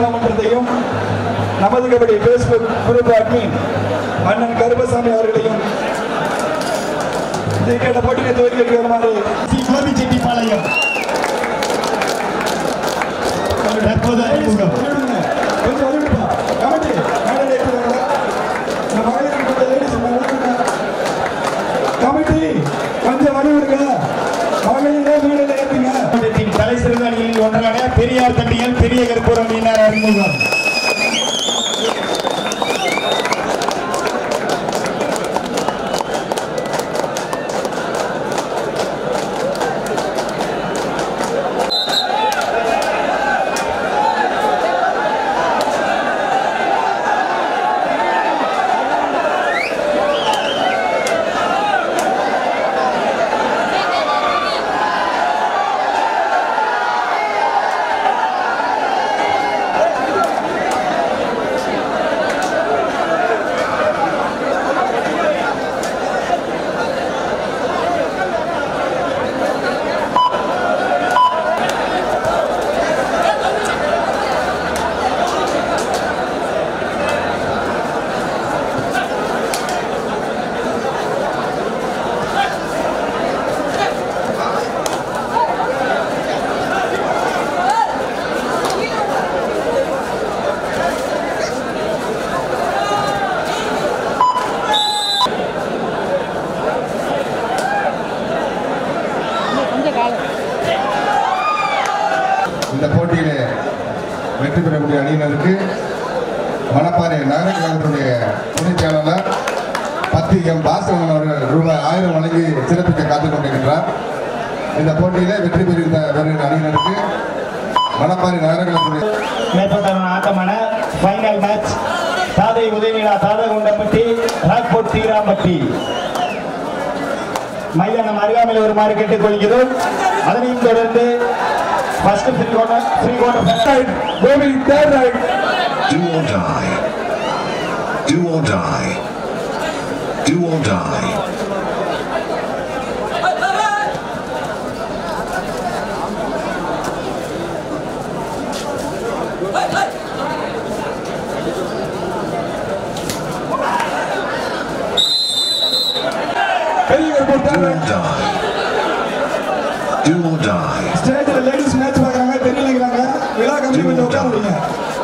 மன்றத்தையும் நமது kabaddi Facebook group admin அண்ணன் கருப்பசாமி அவர்களையும் இதை கேட்ட போட்டியை துவக்கி வைக்குமாறு சி. கோபிச்செட்டிப்பாளையம் தற்போது அறிமுகம் கொஞ்சம் அறிவிப்பா கமிட்டி மேடையில் இருக்கிறவங்க இந்த மகளிருக்கு கொஞ்சம் லேடிஸ் கமிட்டி கொஞ்சம் வழிவிடுங்க மகளிரே மேடையில் ஏற்றுங்க மாவட்டத்தின் தலை சிறந்த அணிகளில் ஒன்றான பெரியார் தண்டிகள் பெரிய கருப்பூர் அணியினர் அறிமுகம் இந்த போட்டியிலே வெற்றி பெறக்கூடிய அணியினருக்கு மணப்பாறை நகர கழகத்துடைய துணைச் செயலாளர் பத்து எம் பாஸ்கரன் அவர்கள் ரூபாய் ஆயிரம் வழங்கி சிறப்பிக்க காத்துக் கொண்டிருக்கிறார் இந்த போட்டியிலே வெற்றி பெறுகின்ற வருகிற அணியினருக்கு மணப்பாறை நகர கழகத்துடைய மேற்பட்டவன் ஆட்டமான ஃபைனல் மேட்ச் தாதை உதயநிலா தாதகுண்டம்பட்டி ராக்போர்ட் தீராம்பட்டி மைதானம் அருகாமையில் வருமாறு கேட்டுக்கொள்கிறோம் அதனையும் தொடர்ந்து first free quarter free quarter கோவில் third raid Do or die. Do or die. Do or die. பெரிய ஒரு Do third or raid die. Do or die. ஸ்டேஜில் லேடிஸ் மேட்ச் பார்க்குறாங்க தெரியலைங்கிறாங்க விழா கம்பி கொஞ்சம் உட்கார முடியுங்க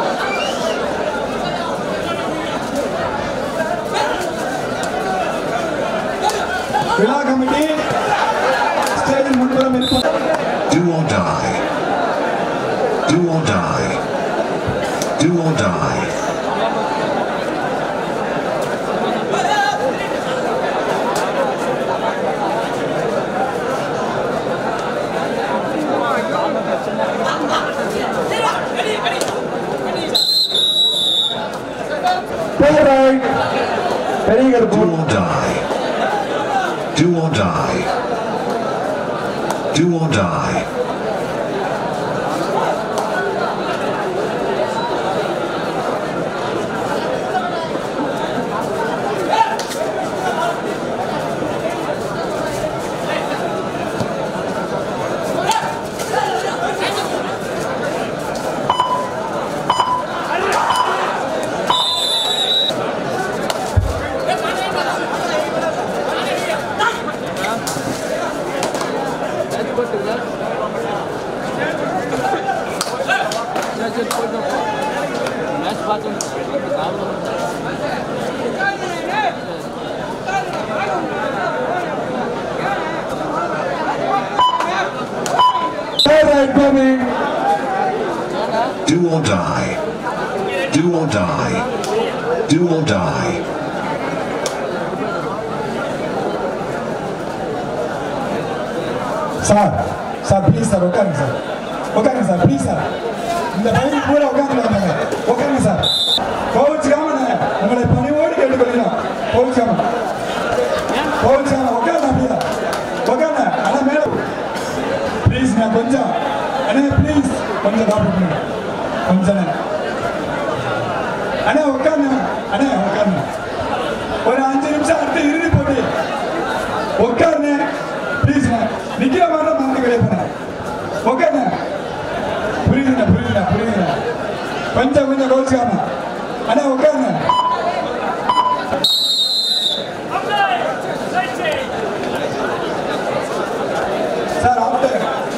விழா கமிட்டி ஸ்டேஜின் முன்புறம் இருப்பாங்க Do or die. Do or die. Do or die. Third raid பெரிய Do Karuppur or die. Do or die. Do or die. Third raid Gopi Do or die. Do or die. Do or die. Sir sir please sir உட்காருங்க sir உட்காருங்க sir please sir இந்த பையன் கூட உட்காந்துருக்காங்க உட்காருங்க sir கோவிச்சுக்காம உங்களை பணிவோடு கேட்டுக்கொள்கிறோம் கோவிச்சாம கோவிச்சாம உட்காருங்க அப்படியே உட்காருங்க அண்ணா மேல ப்ளீஸ் நான் கொஞ்சம் அண்ணா ப்ளீஸ் கொஞ்சம் காப்பி பண்ணுங்க கொஞ்சம் அண்ணா உட்காருங்க அண்ணா உட்காருங்க ஒரு அஞ்சு நிமிஷம் அடுத்து இறுதி போட்டி உட்காருங்க ப்ளீஸ் நிக்கிற மாதிரி தான் வந்து கிடையாது உட்காருங்க புரியுதுண்ணா புரியுதுண்ணா புரியுதுண்ணா கொஞ்சம் கொஞ்சம் கோச்சுக்காம அண்ணா உட்காருங்க சார் ஆஃப்டர்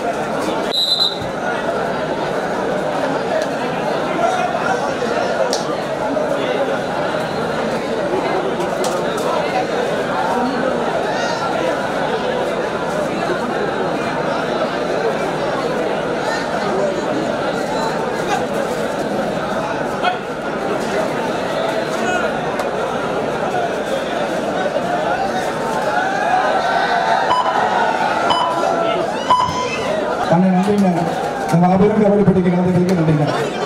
அண்ணன் நன்றிங்க நம்ம மாபெரும் கபடி போட்டிக்கு கலந்துக்கிறதுக்கு நன்றிங்க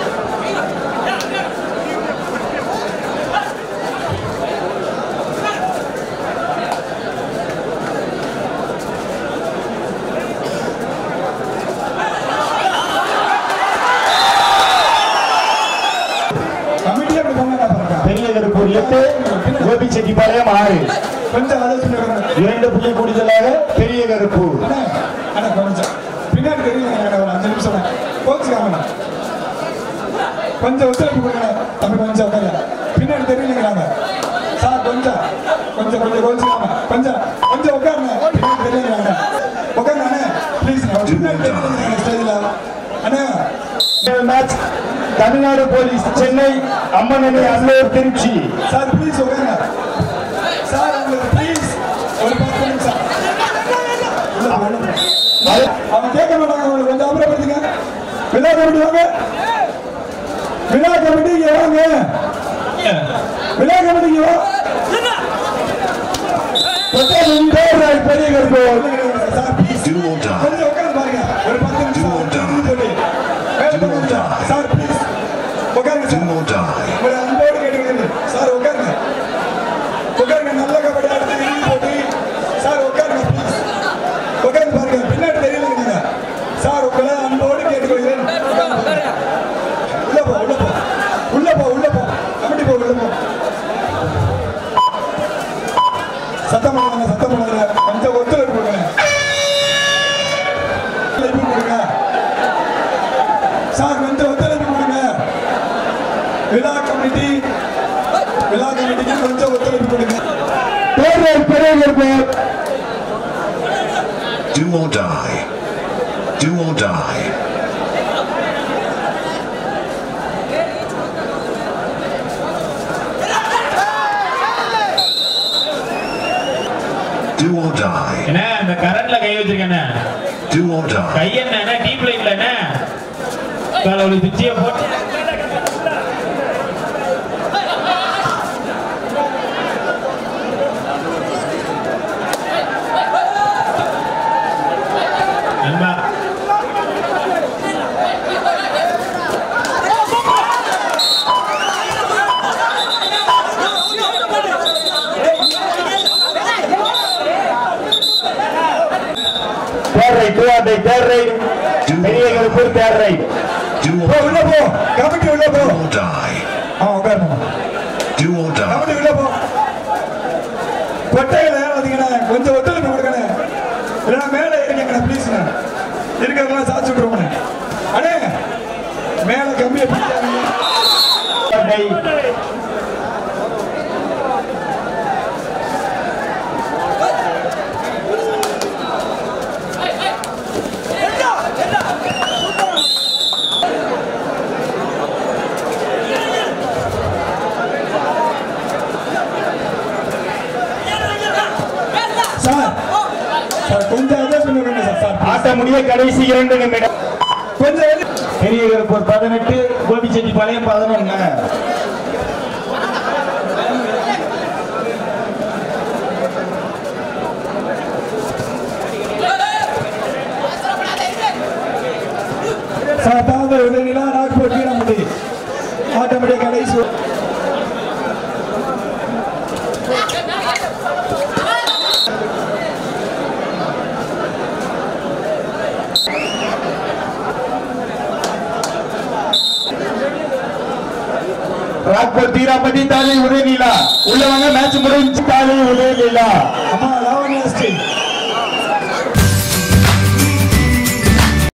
கமிட்டியே அப்படி பண்ணலாம் பாருங்க பெரிய கருப்பூர் எட்டு கோபிச்செட்டிப்பாளையம் ஆறு கொஞ்சம் ஆலோசனை பண்ணுங்க. இரண்டு புள்ளி கூடுதலாக பெரிய கருப்பூர் அண்ணா அண்ணா கொஞ்சம் பின்னாடி தெரியல எனக்கு ஒரு அஞ்சு நிமிஷம் கோச்சுக்காமண்ணா கொஞ்சம் ஒத்துழைப்பு கொடுங்க தம்பி கொஞ்சம் உட்காரு பின்னாடி தெரியலங்கிறாங்க சார் கொஞ்சம் கொஞ்சம் கொஞ்சம் கோச்சுக்காம கொஞ்சம் கொஞ்சம் உட்காருங்க பின்னாடி தெரியலங்கிறாங்க உட்காருங்க அண்ணா ப்ளீஸ் பின்னாடி தெரியலங்கிறாங்க ஸ்டேஜில் அண்ணா மேட்ச் தமிழ்நாடு போலீஸ் சென்னை அம்மனணி அல்லூர் திருச்சி சார் ப்ளீஸ் உட்காருங்க சார் உங்களுக்கு ப்ளீஸ் ஒரு பத்து நிமிஷம் உள்ள போ, உள்ள போ. அவன் கேட்க மாட்டாங்க அவங்களை கொஞ்சம் அப்புறப்படுத்துங்க விழா கமிட்டி வாங்க விழா கமிட்டி இங்க வாங்க விழா கமிட்டி இங்க வா கொட்டாயம் பேராய் பெரிய Karuppur sir please Do or die. கொஞ்சம் உட்கார்ந்து பாருங்க ஒரு பத்து நிமிஷம் Do or die. சொல்லி வேலை பண்ணுங்க சார் ப்ளீஸ் உட்காருங்க Do சார் or die. ஒரு அன்போடு கேட்டுக்கிறேன் சார் உட்காருங்க உட்காருங்க நல்ல கபடி அடுத்து இறுதி போட்டி சார் உட்காருங்க ப்ளீஸ் உட்கார்ந்து பாருங்க பின்னாடி தெரியல நீங்க சார் உங்களை அன்போடு கேட்டுக்கொள்கிறேன் உட்கார்ந்து பாருங்க. உள்ள போ உள்ள போ உள்ள போ உள்ள போ கமிட்டி போ உள்ள போ சத்தம் பண்ணாங்க சத்தம் பண்ணாங்க கொஞ்சம் ஒத்துழைப்பு கொடுங்க ஒத்துழைப்பு கொடுங்க சார் கொஞ்சம் ஒத்துழைப்பு கொடுங்க விழா கமிட்டி விழா கமிட்டிக்கு கொஞ்சம் ஒத்துழைப்பு கொடுங்க பேராய் பெரிய Karuppur Do or die. Do or die. Do or die. என்ன இந்த கரண்ட்ல கை வச்சிருக்கேன் Do or die. கை என்ன டீப் லைட்ல என்ன கால ஒரு பிச்சிய போட்டு நண்பா தேர் ரைட் டூ ஆர் டை தேர் ரைட் பெரிய கருப்பூர் தேர் ரைட் Do போ or உள்ள போ கமிட்டி உள்ள போ Do or die. ஆ உட்காருங்க Do or die. கமிட்டி உள்ள போ கொட்டையில வந்தீங்கன்னா கொஞ்சம் ஒத்துழைப்பு கொடுக்கணும் இல்லைன்னா மேலே இருக்கீங்கண்ணா ப்ளீஸ்ண்ணா இருக்கிறதெல்லாம் சாச்சு விட்டுருவோண்ணே அண்ணே மேலே கம்பியை பிடிக்காதீங்க டை சார் சார் கொஞ்சம் அட்ஜஸ்ட் பண்ணி விடுங்க சார் சார் ஆட்ட முடிய கடைசி இரண்டு நிமிடம் கொஞ்சம் வெளிய- பெரிய கருப்பூர் பதினெட்டு கோபிச்செட்டிப்பாளையம் பதினொன்னு சார் தாங்கள் உதவினா நாக்பூர் வீராமதி ஆட்டோமேட்டிக் கடைசி ராக்பூர் தீராப்பதி தாலி உதயலீலா உள்ளவங்க மேட்ச் முடிஞ்சு தாலி உதயலீலா அம்மா லாவண்யா ஸ்ரீ